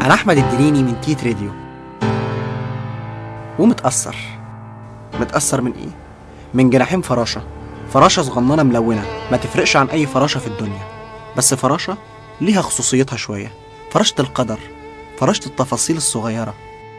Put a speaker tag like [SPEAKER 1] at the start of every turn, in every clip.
[SPEAKER 1] أنا أحمد الدريني من تيت راديو ومتأثر متأثر من إيه؟ من جناحين فراشة فراشة صغننة ملونة ما تفرقش عن أي فراشة في الدنيا بس فراشة ليها خصوصيتها شوية فراشة القدر فراشة التفاصيل الصغيرة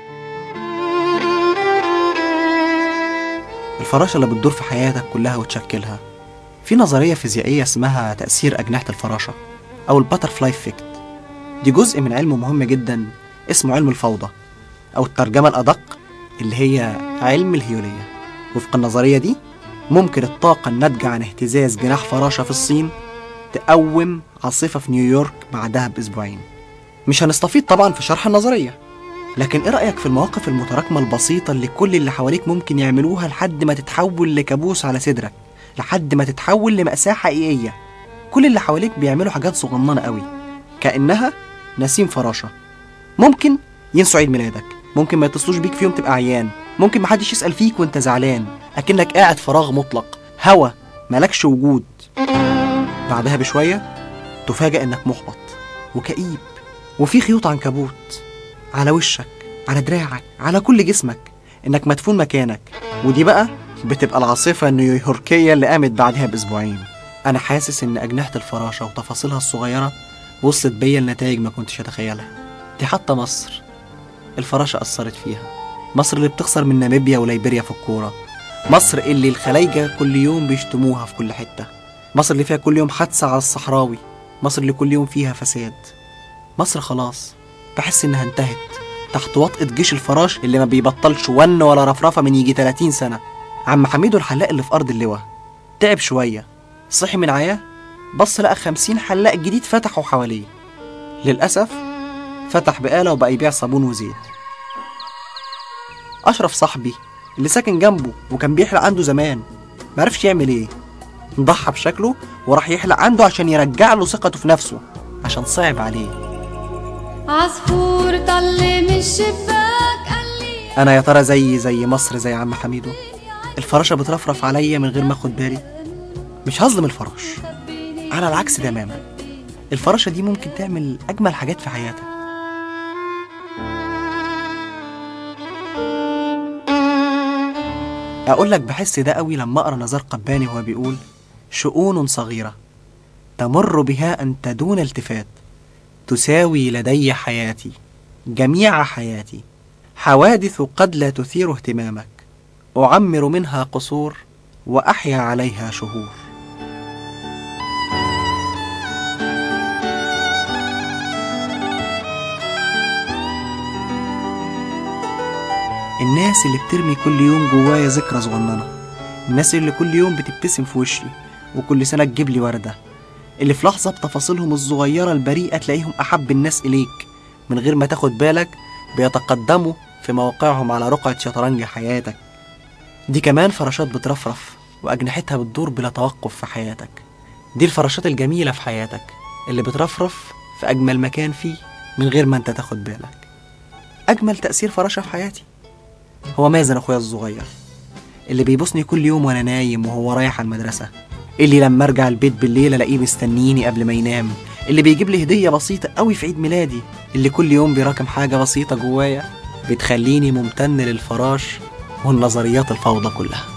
[SPEAKER 1] الفراشة اللي بتدور في حياتك كلها وتشكلها في نظرية فيزيائية اسمها تأثير أجنحة الفراشة أو الباترفلاي افكت دي جزء من علم مهم جدا اسمه علم الفوضى أو الترجمة الأدق اللي هي علم الهيولية وفق النظرية دي ممكن الطاقة الناتجة عن اهتزاز جناح فراشة في الصين تقوم عاصفة في نيويورك بعدها بأسبوعين مش هنستفيد طبعا في شرح النظرية لكن ايه رأيك في المواقف المتراكمة البسيطة اللي كل اللي حواليك ممكن يعملوها لحد ما تتحول لكابوس على صدرك لحد ما تتحول لمأساة حقيقية كل اللي حواليك بيعملوا حاجات صغننة قوي كأنها نسيم فراشة ممكن ينسوا عيد ميلادك ممكن ما يتصلوش بيك في يوم تبقى عيان ممكن محدش يسأل فيك وانت زعلان أكنك قاعد فراغ مطلق هوا ملكش وجود بعدها بشوية تفاجأ انك محبط وكئيب وفي خيوط عنكبوت على وشك على دراعك على كل جسمك انك مدفون مكانك ودي بقى بتبقى العاصفة النيويوركية اللي قامت بعدها بأسبوعين أنا حاسس إن أجنحة الفراشة وتفاصيلها الصغيرة وصلت بيا لنتائج ما كنتش أتخيلها دي حتى مصر الفراشة أثرت فيها مصر اللي بتخسر من ناميبيا وليبيريا في الكورة مصر اللي الخلايجة كل يوم بيشتموها في كل حتة مصر اللي فيها كل يوم حادثة على الصحراوي مصر اللي كل يوم فيها فساد مصر خلاص بحس إنها انتهت تحت وطأة جيش الفراش اللي ما بيبطلش ون ولا رفرفة من يجي 30 سنة عم حميدو الحلاق اللي في أرض اللواء تعب شوية صحي من عياه بص لقى خمسين حلاق جديد فتحوا حواليه للأسف فتح بقالة وبقى يبيع صابون وزيت أشرف صاحبي اللي ساكن جنبه وكان بيحلق عنده زمان معرفش يعمل ايه ضحى بشكله وراح يحلق عنده عشان يرجع له ثقته في نفسه عشان صعب عليه
[SPEAKER 2] عصفور طل من الشباك قال لي
[SPEAKER 1] انا يا ترى زي زي مصر زي عم حميدو الفراشة بترفرف عليا من غير ما اخد بالي مش هظلم الفراش على العكس تماما الفراشة دي ممكن تعمل أجمل حاجات في حياتك أقول لك بحس ده قوي لما أقرأ نزار قباني وهو بيقول شؤون صغيرة تمر بها أنت دون التفات تساوي لدي حياتي جميع حياتي حوادث قد لا تثير اهتمامك أعمر منها قصور وأحيا عليها شهور الناس اللي بترمي كل يوم جوايا ذكرى صغننة الناس اللي كل يوم بتبتسم في وشي وكل سنة تجيب لي وردة اللي في لحظة بتفاصيلهم الصغيرة البريئة تلاقيهم أحب الناس إليك من غير ما تاخد بالك بيتقدموا في مواقعهم على رقعة شطرنج حياتك دي كمان فراشات بترفرف وأجنحتها بتدور بلا توقف في حياتك دي الفراشات الجميلة في حياتك اللي بترفرف في أجمل مكان فيه من غير ما أنت تاخد بالك أجمل تأثير فراشة في حياتي هو مازن أخويا الصغير اللي بيبوسني كل يوم وأنا نايم وهو رايح على المدرسة اللي لما أرجع البيت بالليل ألاقيه مستنيني قبل ما ينام اللي بيجيب لي هدية بسيطة قوي في عيد ميلادي اللي كل يوم بيراكم حاجة بسيطة جوايا بتخليني ممتن للفراش والنظريات الفوضى كلها